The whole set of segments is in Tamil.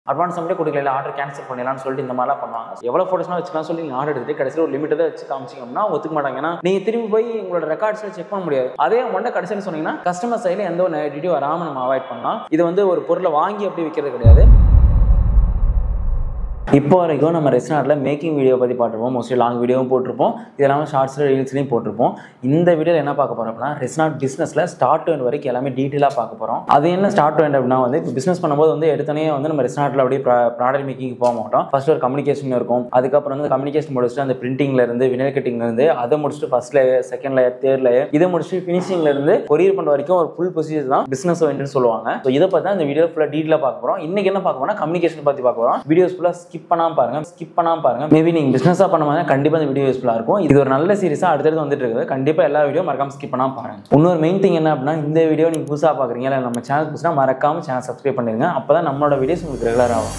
அட்வான்ஸ் அமௌண்ட்டே கொடுக்கல இல்லை ஆர்டர் கேன்சல் பண்ணிடலாம்னு சொல்லிட்டு இந்த மாதிரிலாம் பண்ணுவாங்க எவ்வளோ ஃபோட்டோஸ்லாம் வச்சுக்கலாம் சொல்லி நீங்கள் ஆர்டர் எடுத்துட்டு கடைசியில் ஒரு லிமிட்டை வச்சு காமிச்சிங்கன்னா ஒத்துக்க மாட்டாங்க ஏன்னா நீங்கள் திரும்பி போய் உங்களோட ரெக்கார்ட்ஸில் செக் பண்ண முடியாது அதே அமௌண்ட்டை கடைசியில் சொன்னீங்கன்னா கஸ்டமர் சைடில் எந்த ஒரு நெகட்டிவ் வராமல் நம்ம அவாய்ட் பண்ணலாம் இது வந்து ஒரு பொருளை வாங்கி அப்படி விற்கிறது கிடையாது இப்போ வரைக்கும் நம்ம ரெஸ்டாரண்ட்டில் மேக்கிங் வீடியோ பற்றி பார்த்துருப்போம் மோஸ்ட்லி லாங் வீடியோவும் போட்டிருப்போம் இது இல்லாமல் ஷார்ட்ஸில் ரீல்ஸ்லையும் போட்டிருப்போம் இந்த வீடியோவில் என்ன பார்க்க போகிறோம் அப்படின்னா ரெஸ்டாரண்ட் பிஸ்னஸில் ஸ்டார்ட் டு end வரைக்கும் எல்லாமே டீட்டெயிலாக பார்க்க போகிறோம் அது என்ன ஸ்டார்ட் டு end அப்படின்னா வந்து இப்போ பிஸ்னஸ் பண்ணும்போது வந்து எடுத்தனே வந்து நம்ம ரெஸ்டாரண்ட்டில் அப்படியே ப்ராடக்ட் மேக்கிங் போக மாட்டோம் ஃபர்ஸ்ட் ஒரு கம்யூனிகேஷன் இருக்கும் அதுக்கப்புறம் வந்து கம்யூனிகேஷன் முடிச்சுட்டு அந்த பிரிண்டிங்ல இருந்து வினல் கட்டிங்ல இருந்து அதை முடிச்சுட்டு first layer second layer third layer இதை முடிச்சுட்டு ஃபினிஷிங்ல இருந்து கொரியர் பண்ணுற வரைக்கும் ஒரு ஃபுல் ப்ரொசீஜர் தான் பிஸ்னஸ் ஓரியன்ட்னு சொல்லுவாங்க ஸோ இதை பற்றி தான் இந்த வீடியோ ஃபுல்லாக டீட்டெயிலாக பார்க்க போகிறோம் இன்னைக்கு என்ன பார்க்க போறோம்னா கம்யூனிகேஷன் பற்றி பார்க்க போகிறோம் வீடியோஸ் ஃபுல்லாக ஸ்கிப் பண்ணாம பாருங்க ஸ்கிப் பண்ணாம பாருங்க மேபி நீங்கள் பிஸ்னஸாக பண்ணும்போது கண்டிப்பாக இந்த வீடியோ யூஸ்ஃபுல்லாக இருக்கும் இது ஒரு நல்ல சீரிஸாக அடுத்தடுத்து வந்துட்டு இருக்குது கண்டிப்பாக எல்லா வீடியோ மறக்காம ஸ்கிப் பண்ணாம பாருங்க இன்னொரு மெயின் திங் என்ன அப்படின்னா இந்த வீடியோ நீங்கள் புதுசாக பார்க்குறீங்க இல்லை நம்ம சேனல் புதுசாக மறக்காம சேனல் சப்ஸ்கிரைப் பண்ணிருங்க அப்போ தான் நம்மளோட வீடியோஸ் உங்களுக்கு ரெகுலர் ஆகும்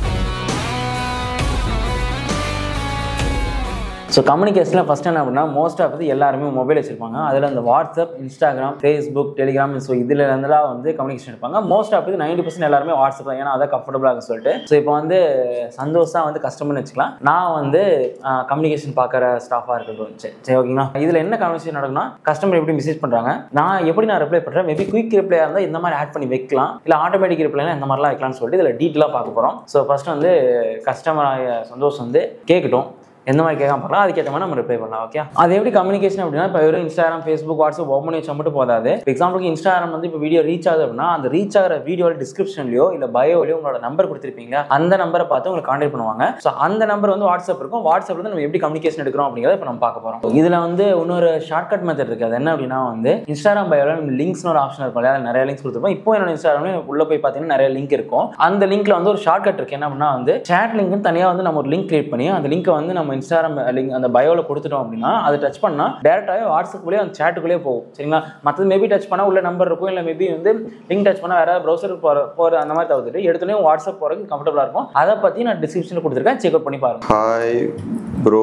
ஸோ கம்யூனிகேஷனில் ஃபஸ்ட் என்ன அப்படின்னா மோஸ்ட் ஆஃப் இது எல்லாருமே மொபைல் வச்சிருப்பாங்க அதில் இந்த WhatsApp Instagram Facebook Telegram so இதில் இருந்தெல்லாம் வந்து கம்யூனிகேஷன் எடுப்பாங்க மோஸ்ட் ஆஃப் இது நைன்டி பர்சன்ட் எல்லாருமே வாட்ஸ்அப் தான் ஏன்னா அதை கம்ஃபர்டபுளாக இருக்கும் சொல்லிட்டு ஸோ இப்போ வந்து சந்தோஷம் வந்து கஸ்டமர்னு வச்சுக்கலாம் நான் வந்து கம்யூனிகேஷன் பார்க்குற ஸ்டாஃபாக இருக்கட்டும் சரி சரி ஓகேங்களா இதில் என்ன கம்யூனிகேஷன் நடக்கும்னா கஸ்டமர் எப்படி மெசேஜ் பண்ணுறாங்க நான் எப்படி நான் ரிப்ளை பண்ணுறேன் மேபி குயிக் ரிப்ளையாக இருந்தால் இந்த மாதிரி ஆட் பண்ணி வைக்கலாம் இல்லை ஆட்டோமேட்டிக் ரிப்ளைலாம் இந்த மாதிரிலாம் வைக்கலாம்னு சொல்லிட்டு இதில் டீட்டெயிலாக பார்க்க போகிறோம் ஸோ ஃபஸ்ட்டு வந்து கஸ்டமர் சந்தோஷம் வந்து கேட்கட்டும் எந்த மாதிரி கேட்காம பார்க்கலாம் அதுக்கேற்ற மாதிரி நம்ம ரிப்ளை பண்ணலாம் ஓகே அது எப்படி கம்யூனிகேஷன் அப்படின்னா இப்போ வெறும் இன்ஸ்டாகிராம் ஃபேஸ்புக் வாட்ஸ்அப் ஓப்பன் பண்ணி வச்சா மட்டும் போதாது எக்ஸாம்பிளுக்கு இன்ஸ்டாகிராம் வந்து இப்போ வீடியோ ரீச் ஆகுது அப்படின்னா அந்த ரீச் ஆகிற வீடியோ டிஸ்கிரிப்ஷன்லையோ இல்லை பயோலையோ உங்களோட நம்பர் கொடுத்துருப்பீங்க அந்த நம்பரை பார்த்து உங்களுக்கு கான்டாக்ட் பண்ணுவாங்க ஸோ அந்த நம்பர் வந்து வாட்ஸ்அப் இருக்கும் வாட்ஸ்அப்ல வந்து நம்ம எப்படி கம்யூனிகேஷன் எடுக்கிறோம் அப்படிங்கிறத இப்போ நம்ம பார்க்க போகிறோம் இதில் வந்து இன்னொரு ஷார்ட்கட் மெத்தட் இருக்குது அது என்ன அப்படின்னா வந்து இன்ஸ்டாகிராம் பயோல நம்ம லிங்க்ஸ்னு ஒரு ஆப்ஷன் இருக்கும் இல்லையா அதில் நிறைய லிங்க்ஸ் கொடுத்துருப்போம் இப்போ என்னோட இன்ஸ்டாகிராம்ல உள்ள போய் பார்த்தீங்கன்னா நிறைய லிங்க் இருக்கும் அந்த லிங்க்ல வந்து ஒரு ஷார்ட்கட் இருக்கு என்ன அப்படின்னா வந்து சேட் லிங்க்னு தனியாக வந்து நம்ம ஒரு லிங்க் கிரியேட் பண்ணி அந்த லிங்கை வந்து நம்ம இன்ஸ்டாகிராம் லிங்க் அந்த பயோல கொடுத்துட்டோம் அப்படின்னா அது டச் பண்ணா டேரக்டாகவே வாட்ஸ்அப்லேயே அந்த சேட்டுக்குள்ளேயே போகும் சரிங்களா மற்றது மேபி டச் பண்ணா உள்ள நம்பர் இருக்கும் இல்லை மேபி வந்து லிங்க் டச் பண்ணா வேற ப்ரௌசருக்கு போகிற போகிற அந்த மாதிரி தவிர்த்துட்டு எடுத்துனே வாட்ஸ்அப் போகிறதுக்கு கம்ஃபர்டபுளாக இருக்கும் அதை பற்றி நான் டிஸ்கிரிப்ஷனில் கொடுத்துருக்கேன் செக் அவுட் பண்ணி பாருங்க ஹாய் ப்ரோ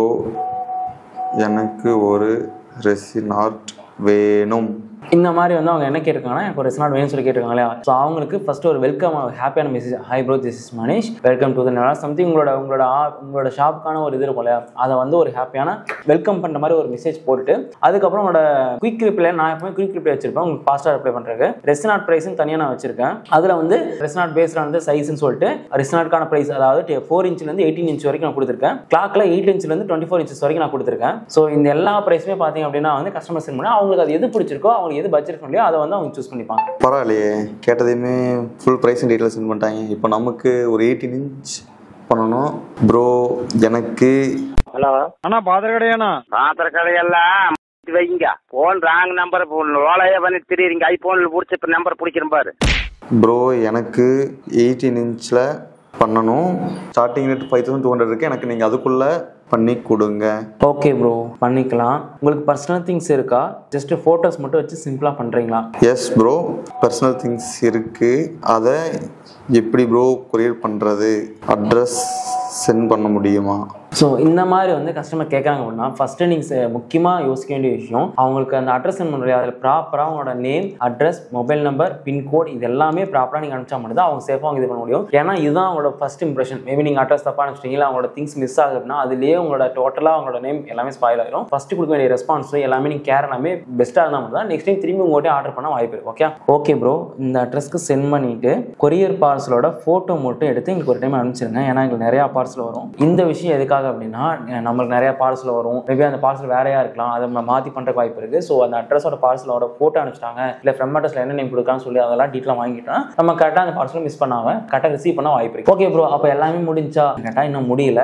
எனக்கு ஒரு ரெசினார்ட் வேணும் இந்த மாதிரி வந்து அவங்க என்ன கேட்டிருக்காங்கன்னா எனக்கு ஒரு ரெஸ்டாரண்ட் வேணும்னு சொல்லி கேட்டிருக்காங்க இல்லையா ஸோ அவங்களுக்கு ஃபர்ஸ்ட் ஒரு வெல்கம் ஹாப்பியான message hi bro this is Manish welcome to the something உங்களோட உங்களோட ஆ- உங்களோட ஷாப்புக்கான ஒரு இது இருக்கும் இல்லையா அதை வந்து ஒரு ஹாப்பியான வெல்கம் பண்ணுற மாதிரி ஒரு மெசேஜ் போட்டுட்டு அதுக்கப்புறம் உங்களோட குயிக் ரிப்ளை நான் எப்பவுமே குயிக் ரிப்ளை வச்சிருப்பேன் உங்களுக்கு ஃபாஸ்ட்டாக ரிப்ளை பண்ணுறதுக்கு ரெஸ்டாரண்ட் ப்ரைஸ்னு தனியாக நான் வச்சிருக்கேன் அதில் வந்து ரெஸ்டாரண்ட் பேஸ்ட் வந்து சைஸ்னு சொல்லிட்டு ரெஸ்டாரண்ட்கான ப்ரைஸ் அதாவது ஃபோர் இன்ச்லேருந்து எயிட்டீன் இன்ச் வரைக்கும் நான் கொடுத்துருக்கேன் கிளாக்ல எயிட் இன்ச்லேருந்து டுவெண்ட்டி ஃபோர் இன்ச்சஸ் வரைக்கும் நான் கொடுத்துருக்கேன் ஸோ இந்த எல்லா ப்ரைஸுமே பார்த்தீங்க அப்படின்னா வந்து கஸ்டமர் சென்ட் பண்ணி அவங்களுக்கு அது எது பிடிச்சிருக்கோ அவங்களுக்கு எது பட்ஜெட் இல்லையோ அதை வந்து அவங்க சூஸ் பண்ணிப்பாங்க பரவாயில்லையே கேட்டதையுமே ஃபுல் ப்ரைஸ் டீட்டெயில்ஸ் சென்ட் பண்ணிட்டாங்க இப்போ நமக்கு ஒரு எயிட்டீன் இன்ச் பண்ணணும் ப்ரோ எனக்கு ஹலோ அண்ணா பாத்திரக்கடையாண்ணா பாத்திர கடையெல்லாம் மாத்தி வைங்க போன் ராங் நம்பர் லோலைய பண்ணி திரியுறீங்க ஐபோன்ல புடிச்ச இப்ப நம்பர் பிடிக்கிறேன் பாரு ப்ரோ எனக்கு எயிட்டீன் இன்ச்சில் பண்ணணும் starting rate five thousand two hundred இருக்குது எனக்கு நீங்கள் அதுக்குள்ளே பண்ணி கொடுங்க ஓகே ப்ரோ பண்ணிக்கலாம் உங்களுக்கு பர்சனல் திங்ஸ் இருக்கா ஜஸ்ட் ஃபோட்டோஸ் மட்டும் வச்சு சிம்பிளாக பண்ணுறீங்களா எஸ் ப்ரோ பர்சனல் திங்ஸ் இருக்குது அதை எப்படி ப்ரோ கொரியர் பண்ணுறது அட்ரஸ் சென்ட் பண்ண முடியுமா ஸோ இந்த மாதிரி வந்து கஸ்டமர் கேட்குறாங்க அப்படின்னா ஃபஸ்ட்டு நீங்கள் முக்கியமாக யோசிக்க வேண்டிய விஷயம் அவங்களுக்கு அந்த அட்ரஸ் சென்ட் பண்ணுறது அதில் ப்ராப்பராக அவங்களோட name address mobile number pincode இது எல்லாமே ப்ராப்பராக நீங்கள் அனுப்பிச்சா மட்டும் தான் அவங்க சேஃபாக அவங்க இது பண்ண முடியும் ஏன்னா இதுதான் அவங்களோட ஃபர்ஸ்ட் இம்ப்ரெஷன் மேபி நீங்கள் அட்ரஸ் தப்பாக அனுப்பிச்சிட்டீங்களா அவங்களோட திங்ஸ் மிஸ் ஆகுதுன்னா அதுலேயே உங்களோட டோட்டலாக அவங்களோட நேம் எல்லாமே ஸ்பாயில் ஆயிரும் ஃபஸ்ட்டு கொடுக்க வேண்டிய ரெஸ்பான்ஸ் எல்லாமே நீங்கள் கேர் எல்லாமே பெஸ்ட்டாக இருந்தால் மட்டும் தான் நெக்ஸ்ட் டைம் திரும்பி உங்கள்கிட்ட ஆர்டர் பண்ண வாய்ப்பு இருக்கு ஓகே ஓகே ப்ரோ இந்த அட்ரஸ்க்கு சென்ட் பண்ணிட்டு கொரியர் பார்சலோட ஃபோட்டோ மட்டும் எடுத்து எங்களுக்கு ஒரு டைம் அனுப்பிச்சிருங்க ஏன்னா எங்களுக்கு நிறையா பார்சல் வரும் இந்த விஷயம் எதுக்காக அப்படின்னா அஹ் நம்மளுக்கு நிறைய பார்சல் வரும் மேபி அந்த பார்சல் வேறையா இருக்கலாம் அதை நம்ம மாற்றி பண்ணுற வாய்ப்பு இருக்கு ஸோ அந்த அட்ரஸோட பார்சலோட ஃபோட்டோ அனுப்பிச்சிட்டாங்க இல்லை ஃப்ரம் அட்ரஸ்ல என்ன நேம் கொடுக்கான்னு சொல்லி அதெல்லாம் டீட்டெயிலாக வாங்கிட்டா நம்ம கரெக்டாக அந்த பார்சலும் மிஸ் பண்ணாம கரெக்டாக ரிசீவ் பண்ண வாய்ப்பு இருக்கு ஓகே ப்ரோ அப்போ எல்லாமே முடிஞ்சா கேட்டால் இன்னும் முடியல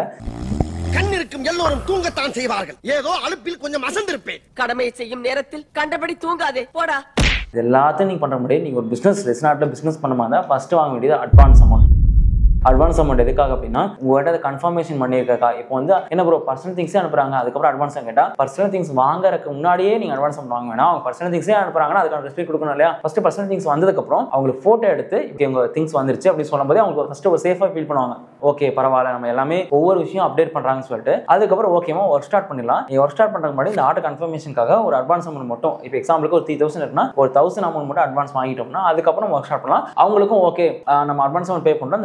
கண் இருக்கும் எல்லோரும் தூங்கத்தான் செய்வார்கள் ஏதோ அலுப்பில் கொஞ்சம் அசந்திருப்பேன் கடமையை செய்யும் நேரத்தில் கண்டபடி தூங்காதே போடா இது எல்லாத்தையும் நீங்கள் பண்ணுற முடியாது நீங்கள் ஒரு பிஸ்னஸ் ரெஸ்டாரண்ட்டில் பிஸ்னஸ் பண்ண மாதிரி ஃபர்ஸ்ட் வாங்க வேண்டியது அட்வான்ஸ் அமௌண்ட் அட்வான்ஸ் அமௌண்ட் எதுக்காக அப்படின்னா உங்கள்கிட்ட அதை கன்ஃபர்மேஷன் பண்ணியிருக்கா இப்போ வந்து என்ன ப்ரோ பர்சனல் திங்ஸே அனுப்புறாங்க அதுக்கப்புறம் அட்வான்ஸ் கேட்டால் பர்சனல் திங்ஸ் வாங்குறதுக்கு முன்னாடியே நீங்கள் அட்வான்ஸ் அமௌண்ட் வாங்க வேணாம் அவங்க பர்சனல் திங்ஸே அனுப்புறாங்கன்னா அதுக்கான ரெஸ்பெக்ட் கொடுக்கணும் இல்லையா ஃபர்ஸ்ட் பர்சனல் திங்ஸ் வந்ததுக்கப்புறம் அவங்களுக்கு ஃபோட்டோ எடுத்து இப்போ உங்கள் திங்ஸ் வந்துருச்சு அப்படின்னு சொல்லும்போது அவங்க ஃபர்ஸ்ட் ஒரு சேஃபாக ஃபீல் பண்ணுவாங்க ஓகே பரவாயில்ல நம்ம எல்லாமே ஒவ்வொரு விஷயம் அப்டேட் பண்ணுறாங்கன்னு சொல்லிட்டு அதுக்கப்புறம் ஓகேமா ஒர்க் ஸ்டார்ட் பண்ணிடலாம் நீ ஒர்க் ஸ்டார்ட் பண்ணுறதுக்கு முன்னாடி இந்த ஆர்டர் கன்ஃபர்மேஷனுக்காக ஒரு அட்வான்ஸ் அமௌண்ட் மட்டும் இப்போ எக்ஸாம்பிளுக்கு ஒரு த்ரீ தௌசண்ட் இருக்குன்னா ஒரு தௌசண்ட் அமௌண்ட் மட்டும் அட்வான்ஸ் வாங்கிட்டோம்னா அதுக்கப்புறம் ஒர்க் ஸ்டார்ட் பண்ணலாம் அவங்களுக்கும் ஓகே நம்ம அட்வான்ஸ் அமௌண்ட் பே பண்ணுறோம் அந்த ப்ராடக்ட்டை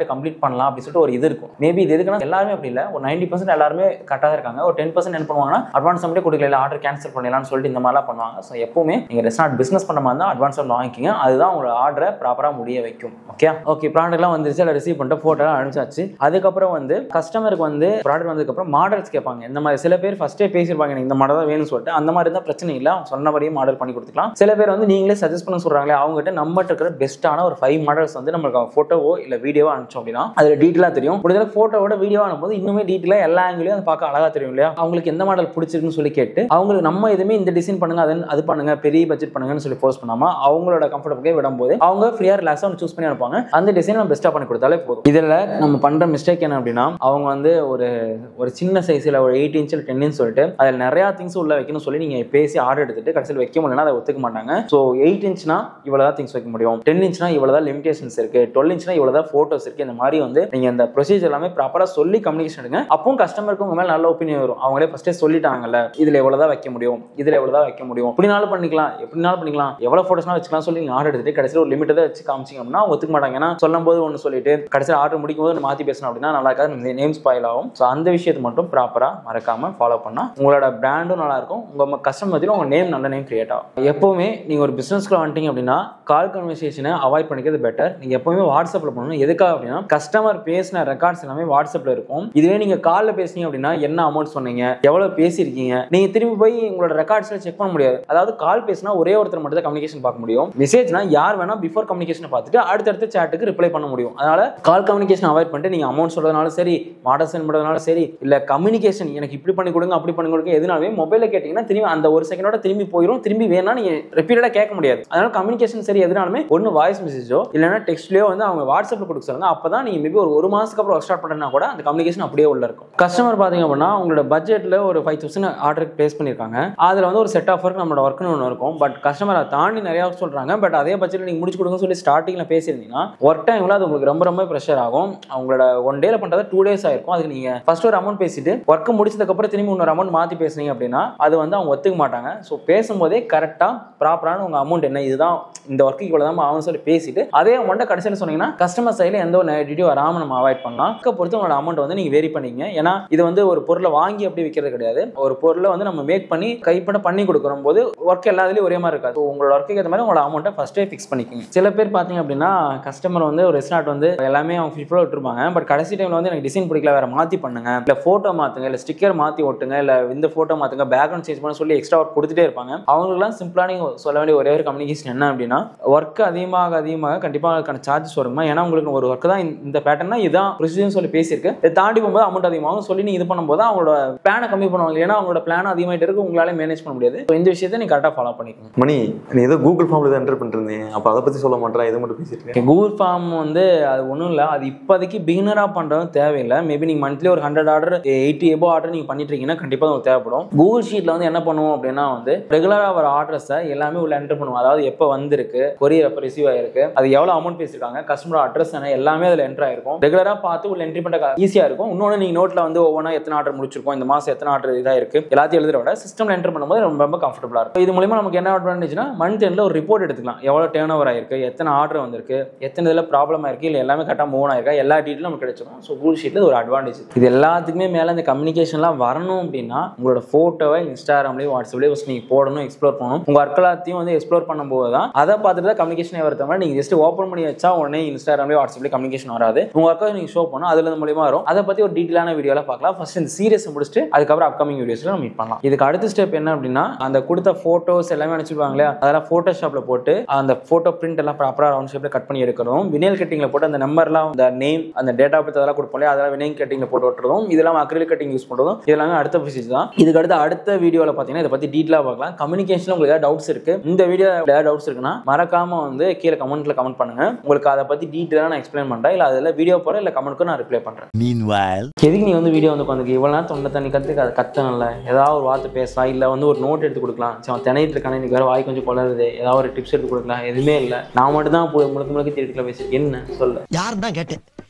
கம்ப்ளீட் பண்ணலாம் அப்படின்னு சொல்லிட்டு ஒரு இது இருக்கும் மேபி இது எதுக்குன்னா எல்லாருமே அப்படி இல்லை ஒரு நைன்டி பர்சன்ட் எல்லாருமே கரெக்டாக இருக்காங்க ஒரு டென் பர்சன்ட் என்ன பண்ணுவாங்கன்னா அட்வான்ஸ் மட்டும் கொடுக்கல ஆர்டர் கேன்சல் பண்ணிடலாம்னு சொல்லிட்டு இந்த மாதிரிலாம் பண்ணுவாங்க ஸோ எப்பவுமே நீங்கள் ரெஸ்டாரண்ட் பிஸ்னஸ் பண்ண மாதிரி இருந்தால் அட்வான்ஸ் வந்து வாங்கிக்கிங்க அதுதான் உங்களோட ஆர்டரை ப்ராப்பராக முடிய வைக்கும் ஓகே ஓகே ப்ராடக்ட்லாம் வந்துருச்சு அதை ரிசீவ் பண்ணிட்டு ஃபோட்டோலாம் அனுப்பிச்சாச்சு அதுக்கப்புறம் வந்து கஸ்டமருக்கு வந்து ப்ராடக்ட் வந்ததுக்கப்புறம் மாடல்ஸ் கேட்பாங்க இந்த மாதிரி சில பேர் ஃபஸ்ட்டே பேசியிருப்பாங்க எனக்கு இந்த மாடல் தான் வேணும்னு சொல்லிட்டு அந்த மாதிரி இருந்தால் பிரச்சனை இல்லை அவங்க சொன்னபடியே மாடல் பண்ணி கொடுத்துக்கலாம் சில பேர் வந்து நீங்களே சஜஸ்ட் பண்ண சொல்கிறாங்களே அவங்ககிட்ட நம்மகிட்ட இருக்கிற பெஸ்ட்டான ஒரு ஃபைவ் மாடல்ஸ் வந்து நம்மளுக்கு ஃபோட்டோவோ இல்லை வீடியோவோ அனுப்பிச்சோம் அப்படின்னா அதில் டீட்டெயிலாக தெரியும் முடிஞ்ச ஃபோட்டோவோட வீடியோ அனுப்பும்போது இன்னுமே டீட்டெயிலாக எல்லா ஆங்கிலையும் அதை பார்க்க அழகாக தெரியும் இல்லையா அவங்களுக்கு எந்த மாடல் பிடிச்சிருக்குன்னு சொல்லி கேட்டு அவங்களுக்கு நம்ம எதுவுமே இந்த டிசைன் பண்ணுங்க அது அது பண்ணுங்க பெரிய பட்ஜெட் பண்ணுங்கன்னு சொல்லி ஃபோர்ஸ் பண்ணாம அவங்களோட கம்ஃபர்டபுளே விடும்போது அவங்க ஃப்ரீயாக ரிலாக்ஸாக சூஸ் பண்ணி அனுப்பாங்க அந்த டிசைன் நம்ம பெஸ்ட்டாக பண்ணி கொடுத்தாலே போதும் இதில் நம்ம பண்ணுற மிஸ்டேக் என்ன அப்படின்னா அவங்க வந்து ஒரு ஒரு சின்ன சைஸில் ஒரு எயிட் இன்ச்சில் டென் இன்ச் சொல்லிட்டு அதில் நிறையா திங்ஸ் உள்ள வைக்கணும்னு சொல்லி நீங்கள் பேசி ஆர்டர் எடுத்துட்டு கடைசியில் வைக்க முடியலன்னா அதை ஒத்துக்க மாட்டாங்க ஸோ எயிட் இன்ச்னா இவ்வளோ தான் திங்ஸ் வைக்க முடியும் டென் இன்ச்னா இவ்வளோ தான் லிமிடேஷன்ஸ் இருக்கு டுவெல் இன்ச்னா இவ்வளோ தான் ஃபோட்டோஸ் இருக்கு இந்த மாதிரி வந்து நீங்கள் இந்த ப்ரொசீஜர் எல்லாமே ப்ராப்பராக சொல்லி கம்யூனிகேஷன் எடுங்க அப்பவும் கஸ்டமருக்கு உங்க மேலே நல்ல ஒப்பீனியன் வரும் அவங்களே ஃபஸ்ட்டே சொல்லிட்டாங்கல்ல இதில் எவ்வளோ தான் வைக்க முடியும் இதில் எவ்வளோ தான் வைக்க முடியும் எப்படினாலும் பண்ணிக்கலாம் எப்படினாலும் பண்ணிக்கலாம் எவ்வளோ ஃபோட்டோஸ்னா வச்சுக்கலாம் சொல்லி நீங்கள் ஆர்டர் எடுத்துட்டு கடைசியில் ஒரு லிமிட்டை வச்சு காமிச்சிங்க அப்படின்னா அவங்க ஒத்துக்க மாட்டாங்க ஏன்னா சொல்லும் போது ஒன்று சொல்லிட்டு கடைசியில் ஆர்டர் முடிக்கும் போது மாற்றி பேசணும் அப்படின்னா நல்லா இருக்காது நேம் ஸ்பாயில் ஆகும் ஸோ அந்த விஷயத்தை மட்டும் ப்ராப்பராக மறக்காம ஃபாலோ பண்ணா உங்களோட பிராண்டும் நல்லா இருக்கும் உங்க கஸ்டமர் மத்தியில் உங்க நேம் நல்ல நேம் கிரியேட் ஆகும் எப்பவுமே நீங்க ஒரு பிசினஸ்க்குள்ள வந்துட்டீங்க அப்படின்னா கால் கன்வர்சேஷனை அவாய்ட் பண்ணிக்கிறது பெட்டர் நீங்க எப்பவுமே வாட்ஸ்அப்ல பண்ணணும் எதுக்காக அப்படின்னா கஸ்டமர் பேசின ரெக்கார்ட்ஸ் எல்லாமே வாட்ஸ்அப்ல இருக்கும் இதுவே நீங்க கால்ல பேசுனீங்க அப்படின்னா என்ன அமௌண்ட் சொன்னீங்க எவ்வளவு பேசியிருக்கீங்க நீங்க திரும்பி போய் உங்களோட ரெக்கார்ட்ஸ்ல செக் பண்ண முடியாது அதாவது கால் பேசினா ஒரே ஒருத்தர் மட்டும் தான் கம்யூனிகேஷன் பார்க்க முடியும் மெசேஜ்னா யார் வேணா பிஃபோர் கம்யூனிகேஷன் பார்த்துட்டு அடுத்தடுத்த சாட்டுக்கு ரிப்ளை பண்ண முடியும் அதனால கால் கம்யூனிகேஷன் அவாய்ட் பண்ணிட்டு நீங்க அமௌண்ட் சொல்றதுனால சரி மாடல் சென்ட் பண்றதுனால சரி இல்ல கம்யூனிகேஷன் எனக்கு இப்படி பண்ணி கொடுங்க அப்படி பண்ணி கொடுங்க எதுனாலுமே மொபைல கேட்டீங்கன்னா திரும்பி அந்த ஒரு செகண்டோட திரும்பி போயிடும் திரும்பி வேணா நீங்க ரிப்பீட்டடா கேட்க முடியாது அதனால கம்யூனிகேஷன் சரி எதுனாலுமே ஒன்னு வாய்ஸ் மெசேஜோ இல்லைன்னா டெக்ஸ்ட்லயோ வந்து அவங்க வாட்ஸ்அப்ல கொடுக்க சொல்லுங்க அப்பதான் நீங்க மேபி ஒரு ஒரு மாசத்துக்கு அப்புறம் ஸ்டார்ட் பண்ணா கூட அந்த கம்யூனிகேஷன் அப்படியே உள்ள இருக்கும் கஸ்டமர் பாத்தீங்க அப்படின்னா உங்களோட பட்ஜெட்ல ஒரு ஃபைவ் தௌசண்ட் ஆர்டர் பிளேஸ் பண்ணிருக்காங்க அதுல வந்து ஒரு செட் ஆஃப் ஒர்க் நம்மளோட ஒர்க்னு ஒன்று இருக்கும் பட் கஸ்டமரை தாண்டி நிறைய சொல்றாங்க பட் அதே பட்ஜெட்ல நீங்க முடிச்சு கொடுங்க சொல்லி ஸ்டார்டிங்ல பேசியிருந்தீங்கன்னா ஒர்க் டைம்ல அது உங்களுக்கு ரொம்ப ரொம்ப ப்ரெஷர் ஆகும் அவங்களோட ஒன் டேல பண்றது டூ டேஸ் ஆயிருக்கும் அதுக்கு நீங்க ஃபர்ஸ்ட் ஒரு அமௌண்ட் பேசிட்டு ஒர்க் முடிச்சதுக்கு அப்புறம் திரும்பி இன்னொரு அமௌண்ட் மாத்தி பேசுனீங்க அப்படின்னா அது வந்து அவங்க ஒத்துக்க மாட்டாங்க ஸோ பேசும்போதே கரெக்டா ப்ராப்பரான உங்க அமௌண்ட் என்ன இதுதான் இந்த ஒர்க்கு இவ்வளவு தான் ஆகும் சொல்லி பேசிட்டு அதே அமௌண்ட்டை கடைசியில் சொன்னீங்கன்னா கஸ்டமர் சைடில் எந்த ஒரு நெகட்டிவ் வராமல் நம்ம அவாய்ட் பண்ணலாம் அதுக்கு பொறுத்து உங்களோட அமௌண்ட் வந்து நீங்க வேரி பண்ணிக்கங்க ஏன்னா இது வந்து ஒரு பொருளை வாங்கி அப்படி விற்கிறது கிடையாது ஒரு பொருளை வந்து நம்ம மேக் பண்ணி கைப்பட பண்ணி கொடுக்குற போது ஒர்க் எல்லாத்துலயும் ஒரே மாதிரி இருக்காது So, உங்களோட ஒர்க்குக்கு ஏற்ற மாதிரி உங்களோட அமௌண்ட்டை ஃபர்ஸ்டே ஃபிக்ஸ் பண்ணிக்கோங்க சில பேர் பார்த்தீங்க அப்படின்னா கஸ்டமர் வந்து ஒரு ரெஸ்டார்ட் வந்து எல்லாமே அவங்க ஃபிஃப்டில் விட்டுருப்பாங்க பட் கடைசி டைம்ல வந்து எனக்கு டிசைன் பிடிக்கல வேற மாத்தி பண்ணுங்க இல்ல போட்டோ மாத்துங்க இல்ல ஸ்டிக்கர் மாத்தி ஒட்டுங்க இல்ல இந்த போட்டோ மாத்துங்க பேக்ரவுண்ட் சேஞ்ச் பண்ண சொல்லி எக்ஸ்ட்ரா ஒர்க் கொடுத்துட்டே இருப்பாங்க அவங்களுக்குலாம் சிம்பிளா நீங்க சொல்ல வேண்டிய ஒரே ஒரு கம்யூனிகேஷன் என்ன அப்படின்னா ஒர்க் அதிகமாக அதிகமாக கண்டிப்பா அதுக்கான சார்ஜஸ் வருமா ஏன்னா உங்களுக்கு ஒரு ஒர்க் தான் இந்த- இந்த பேட்டர்னா இதுதான் ப்ரொசீஜர் சொல்லி பேசியிருக்கு இதை தாண்டி போகும்போது அமௌண்ட் அதிகமாகும் சொல்லி நீங்க இது பண்ணும்போது அவங்களோட பிளானை கம்மி பண்ணுவாங்க ஏன்னா அவங்களோட பிளான் அதிகமாயிட்டு இருக்கு உங்களால மேனேஜ் பண்ண முடியாது So, இந்த விஷயத்தை நீங்க கரெக்டாக ஃபாலோ பண்ணிக்கோங்க மணி நீ ஏதோ கூகுள் ஃபார்ம்ல தான் என்டர் பண்ணிருந்தேன் அப்போ அதை பத்தி சொல்ல மாட்டேன் இதை மட்டும் பேசிட்டு இருக்கேன் கூகுள் ஃபார்ம் வந்து அது ஒன்றும் இல்லை அது இப்போதைக்கு பிகினராக பண்ணுறதும் தேவையில்லை மேபி நீங்கள் மந்த்லி ஒரு ஹண்ட்ரட் ஆர்டர் எயிட்டி எபோ ஆர்டர் நீங்கள் பண்ணிட்டு இருக்கீங்கன்னா கண்டிப்பாக உங்களுக்கு தேவைப்படும் கூகுள் ஷீட்டில் வந்து என்ன பண்ணுவோம் அப்படின்னா வந்து ரெகுலராக வர ஆர்டர்ஸை எல்லாமே உள்ள என்டர் பண்ணுவோம் அதாவது எப்போ வந்திருக்கு கொரியர் எப்போ ரிசீவ் ஆயிருக்கு அது எவ்வளோ அமௌண்ட் பேசியிருக்காங்க கஸ்டமர் அட்ரஸ் என்ன எல்லாமே அதில் என்டர் ஆயிருக்கும் ரெகுலராக பார்த்து உள்ள என்ட்ரி பண்ண ஈஸியாக இருக்கும் இன்னொன்று நீங்கள் நோட்டில் வந்து ஒவ்வொன்றா எத்தனை ஆர்டர் முடிச்சிருக்கோம் இந்த மாதம் எத்தனை ஆர்டர் இதாக இருக்கு எல்லாத்தையும் எழுதுற விட சிஸ்டம்ல என்டர் பண்ணும்போது ரொம்ப ரொம்ப கம்ஃபர்டபுளாக இருக்கும் இது மூலியமா நமக்கு என்ன அட்வான்டேஜ்னா மந்த் எண்டில் ஒரு ரிப்போர்ட் எடுத்துக்கலாம் எவ்வளோ டேர்ன் ஓவர் ஆயிருக்கு எத்தனை ஆர்டர் வந்திருக்கு எத்தனை இதில் ப்ராப்ளம் ஆயிருக்கு இல்லை எல்லாமே கரெக்டாக மூவ் ஆயிருக்கா எல்லா டீட்டெயிலும் நமக்கு கிடைச்சிடும் ஸோ கூகுள் ஷீட்டில் ஒரு அட்வான்டேஜ் இது எல்லாத்துக்குமே மேலே இந்த கம்யூனிகேஷன்லாம் வரணும் அப்படின்னா உங்களோட ஃபோட்டோவை இன்ஸ்டாகிராம்லேயும் வாட்ஸ்அப்லேயும் ஃபஸ்ட் நீங்கள் போடணும் எக்ஸ்ப்ளோர் பண்ணணும் உங்கள் ஒர்க் எல்லாத்தையும் வந்து எக்ஸ்ப்ளோர் பண்ணும்போது தான் அதை பார்த்துட்டு தான் கம்யூனிகேஷனே வரத மாதிரி நீங்கள் ஜஸ்ட் ஓப்பன் பண்ணி வச்சா உடனே இன்ஸ்டாகிராம்லேயும் வாட்ஸ்அப்லேயும் கம்யூனிகேஷன் வராது உங்கள் ஒர்க்கை நீங்கள் ஷோ பண்ணணும் அதுல இருந்து மூலியமா வரும் அதை பற்றி ஒரு டீட்டெயிலான வீடியோலாம் பார்க்கலாம் ஃபர்ஸ்ட் இந்த சீரியஸ் முடிச்சுட்டு அதுக்கப்புறம் அப்கமிங் வீடியோஸ்ல நம்ம மீட் பண்ணலாம் இதுக்கு அடுத்த ஸ்டெப் என்ன அப்படின்னா அந்த கொடுத்த ஃபோட்டோஸ் எல்லாமே அனுப்பிச்சிருவாங்க இல்லையா அதெல்லாம் ஃபோட்டோஷாப்ல போட்டு அந்த ஃபோட்டோ பிரிண்ட் எல்லாம் ப்ராப்பராக ரவுண்ட் ஷேப்ல கட் பண்ணி எடுக்கணும் வினைல் கட்டிங்ல போட்டு அந்த நம்பர்லாம் அந்த நேம் அந்த டேட்டா பத்தி அதெல்லாம் கொடுப்போம் இல்லையா அதெல்லாம் வினைல் கட்டிங்ல போட்டு விட்டுறதும் இதெல்லாம் அக்ரிலிக் கட்டிங் யூஸ் பண்றதும் இதெல்லாம் அடுத்த ப்ரொசீஜர் தான் இதுக்கு அடுத்து அடுத்த வீடியோவில் பார்த்தீங்கன்னா இதை பத்தி டீட்டெயிலாக பார்க்கலாம் கம்யூனிகேஷன் உங்களுக்கு ஏதாவது டவுட்ஸ் இருக்கு இந்த வீடியோ ஏதாவது டவுட்ஸ் இருக்குன்னா மறக்காம வந்து கீழே கமெண்ட்ல கமெண்ட் பண்ணுங்க உங்களுக்கு அதை பத்தி டீட்டெயிலாக நான் எக்ஸ்பிளைன் பண்றேன் இல்லை அதில் வீடியோ போறேன் இல்லை கமெண்ட்க்கு நான் ரிப்ளை பண்றேன் Meanwhile, எதுக்கு நீ வந்து வீடியோ வந்து உட்காந்து இவ்வளோ நேரம் தொண்டை தண்ணி கற்று அதை கத்தனல ஏதாவது ஒரு வார்த்தை பேசலாம் இல்லை வந்து ஒரு நோட் எடுத்து கொடுக்கலாம் சரி அவன் திணையிட்டு இருக்கானே இன்னைக்கு வேறு வாய் கொஞ்சம் குளருது ஏதாவது ஒரு டிப்ஸ் எடுத்து கொடுக்கலாம் எதுவுமே இல்லை நான் மட்டும் தான் முழுக்க முழுக்க திருட்டுல பேசி என்ன சொல்ல யாருன்னு தான் கேட்டேன்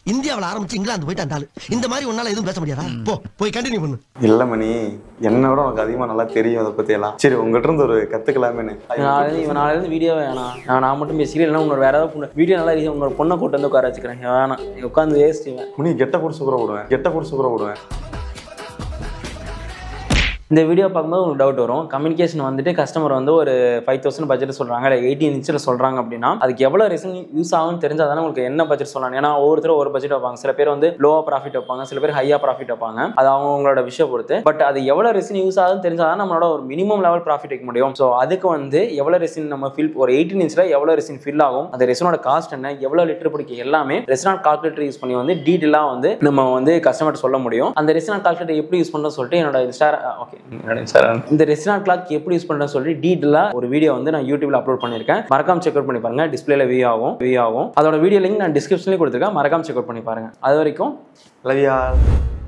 இந்தியாவுல ஆரம்பிச்சு இங்கிலாந்து போயிட்டு அந்த ஆளு இந்த மாதிரி உன்னால எதுவும் பேச முடியாதா போ போய் கண்டினியூ பண்ணு இல்ல மணி என்னை விட உனக்கு அதிகமா நல்லா தெரியும் அதை பத்தி எல்லாம் சரி உங்ககிட்ட இருந்து ஒரு கத்துக்கலாமேன்னு நாளைக்கு இவன் நாளையிலேருந்து வீடியோ வேணாம் நான் நான் மட்டும் பேசிக்கிறேன் இல்லைன்னா உங்களோட வேற ஏதாவது வீடியோ நல்லா இருக்கு உங்களோட பொண்ணை கூட்டு வந்து உட்கார வச்சுக்கிறேன் வேணாம் உட்காந்து வேஸ்ட் இவன் மணி கெட்ட பிடிச்சி கூட விடுவேன் கெட்ட பிடிச்சி கூட விடுவேன் இந்த வீடியோ பார்க்கும்போது உங்களுக்கு டவுட் வரும் கம்யூனிகேஷன் வந்துட்டு கஸ்டமர் வந்து ஒரு ஃபைவ் தௌசண்ட் பட்ஜெட் சொல்றாங்க இல்லை எயிட்டீன் இன்ச்சில் சொல்றாங்க அப்படின்னா அதுக்கு எவ்வளோ ரீசன் யூஸ் ஆகும்னு தெரிஞ்சால் தானே உங்களுக்கு என்ன பட்ஜெட் சொல்லலாம் ஏன்னா ஒவ்வொருத்தரும் ஒரு பட்ஜெட் வைப்பாங்க சில பேர் வந்து லோவா ப்ராஃபிட் வைப்பாங்க சில பேர் ஹையா ப்ராஃபிட் வைப்பாங்க அது அவங்களோட விஷயம் பொறுத்து பட் அது எவ்வளோ ரெசின் யூஸ் ஆகுதுன்னு தெரிஞ்சால் தான் நம்மளோட ஒரு மினிமம் லெவல் ப்ராஃபிட் வைக்க முடியும் ஸோ அதுக்கு வந்து எவ்வளோ ரெசின் நம்ம ஃபில் ஒரு எயிட்டீன் இன்ச்சில் எவ்வளோ ரெசின் ஃபில் ஆகும் அந்த ரெசினோட காஸ்ட் என்ன எவ்வளோ லிட்டர் பிடிக்கும் எல்லாமே ரெசினாட் கால்குலேட்டர் யூஸ் பண்ணி வந்து டீட்டெயிலாக வந்து நம்ம வந்து கஸ்டமர் சொல்ல முடியும் அந்த ரெசினாட் கால்குலேட்டர் எப்படி யூஸ் பண்ணுறோம் சொல்லிட்டு என்னோட இன்ஸ்டா ஓகே என்னோட இன்ஸ்டா இந்த ரெசினாட் கிளாக் எப்படி யூஸ் பண்ணுறேன்னு சொல்லி டீட்டெயிலாக ஒரு வீடியோ வந்து நான் யூடியூப்ல அப்லோட் பண்ணியிருக்கேன் மறக்காம செக் அவுட் பண்ணி பாருங்க டிஸ்பிளேல வியூ ஆகும் வியூ ஆகும் அதோட வீடியோ லிங்க் நான் டிஸ்கிரிப்ஷன்லேயே கொடுத்துருக்கேன் மறக்காம செக் அவுட் பண்ணி பாருங்க அது வரைக்கும் லவ்யா